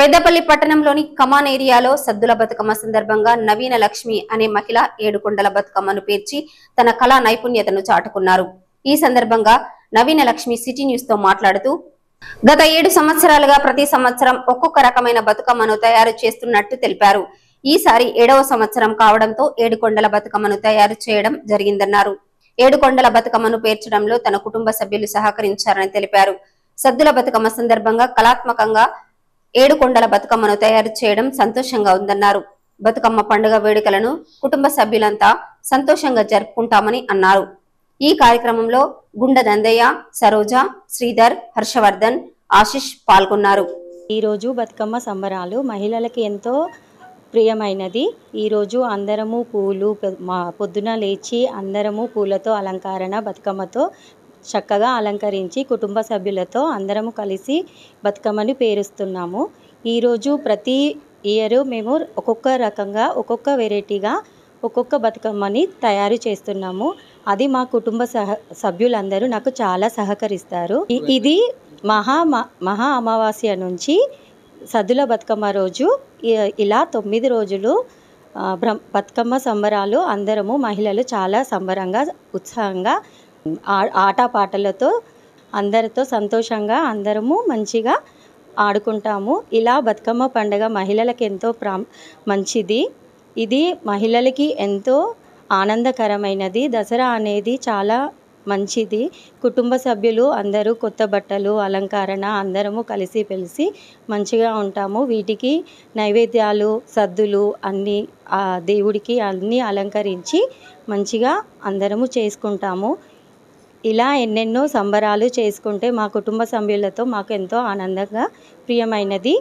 పెద్దపల్లి పట్టణంలోని కమాన్ ఏరియాలో సద్దుల బతుకమ్మ సందర్భంగా నవీన లక్ష్మి అనే మహిళ ఏడుకొండల బతుకమ్మను పేర్చి తన కళా నైపుణ్యతను చాటుకున్నారు ఈ సందర్భంగా నవీన లక్ష్మి సిటీ న్యూస్ తో మాట్లాడుతూ గత ఏడు సంవత్సరాలుగా ప్రతి సంవత్సరం ఒక్కొక్క రకమైన బతుకమ్మను తయారు చేస్తున్నట్టు తెలిపారు ఈసారి ఏడవ సంవత్సరం కావడంతో ఏడుకొండల బతుకమ్మను తయారు చేయడం జరిగిందన్నారు ఏడుకొండల బతుకమ్మను పేర్చడంలో తన కుటుంబ సభ్యులు సహకరించారని తెలిపారు సద్దుల బతుకమ్మ సందర్భంగా కళాత్మకంగా ఏడుకొండల బతుకమ్మను తయారు చేయడం సంతోషంగా ఉందన్నారు బతుకమ్మ పండుగ వేడుకలను కుటుంబ సభ్యులంతా సంతోషంగా జరుపుకుంటామని అన్నారు ఈ కార్యక్రమంలో గుండ దందయ్య సరోజ శ్రీధర్ హర్షవర్ధన్ ఆశిష్ పాల్గొన్నారు ఈరోజు బతుకమ్మ సంబరాలు మహిళలకి ఎంతో ప్రియమైనది ఈరోజు అందరము పూలు పొ- మా పొద్దున లేచి అందరము పూలతో అలంకరణ బతుకమ్మతో చక్కగా అలంకరించి కుటుంబ సభ్యులతో అందరము కలిసి బతుకమ్మని పేరుస్తున్నాము ఈరోజు ప్రతి ఇయర్ మేము ఒక్కొక్క రకంగా ఒక్కొక్క వెరైటీగా ఒక్కొక్క బతుకమ్మని తయారు చేస్తున్నాము అది మా కుటుంబ సహ సభ్యులందరూ నాకు చాలా సహకరిస్తారు ఇ- ఇది మహా మ- మహా అమావాస్య నుంచి సద్దుల బతుకమ్మ రోజు ఇ- ఇలా తొమ్మిది రోజులు ఆ, బ్రహ్మ బతుకమ్మ సంబరాలు అందరము మహిళలు చాలా సంబరంగా ఉత్సాహంగా ఆ- ఆటపాటలతో అందరితో సంతోషంగా అందరము మంచిగా ఆడుకుంటాము ఇలా బతుకమ్మ పండుగ మహిళలకు ఎంతో ప్రా మంచిది ఇది మహిళలకి ఎంతో ఆనందకరమైనది దసరా అనేది చాలా మంచిది కుటుంబ సభ్యులు అందరూ కొత్త బట్టలు అలంకరణ అందరము కలిసి పెలిసి మంచిగా ఉంటాము వీటికి నైవేద్యాలు సద్దులు అన్నీ ఆ దేవుడికి అన్నీ అలంకరించి మంచిగా అందరము చేసుకుంటాము ఇలా ఎన్నెన్నో సంబరాలు చేసుకుంటే మా కుటుంబ సభ్యులతో మాకు ఎంతో ఆనందంగా ప్రియమైనది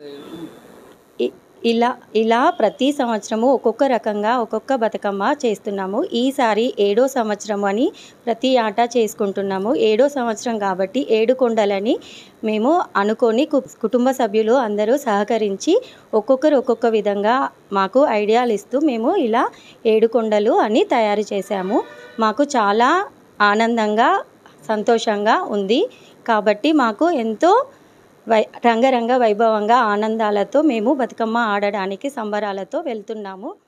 ఇ- ఇలా ఇలా ప్రతి సంవత్సరము ఒక్కొక్క రకంగా ఒక్కొక్క బతుకమ్మ చేస్తున్నాము ఈసారి ఏడో సంవత్సరం అని ప్రతి ఆట చేసుకుంటున్నాము ఏడో సంవత్సరం కాబట్టి ఏడు కొండలని మేము అనుకొని కు- కుటుంబ సభ్యులు అందరూ సహకరించి ఒక్కొక్కరు ఒక్కొక్క విధంగా మాకు ఐడియాలు ఇస్తూ మేము ఇలా ఏడు కొండలు అని తయారు చేశాము మాకు చాలా ఆనందంగా సంతోషంగా ఉంది కాబట్టి మాకు ఎంతో వై రంగరంగ వైభవంగా ఆనందాలతో మేము బతుకమ్మ ఆడడానికి సంబరాలతో వెళ్తున్నాము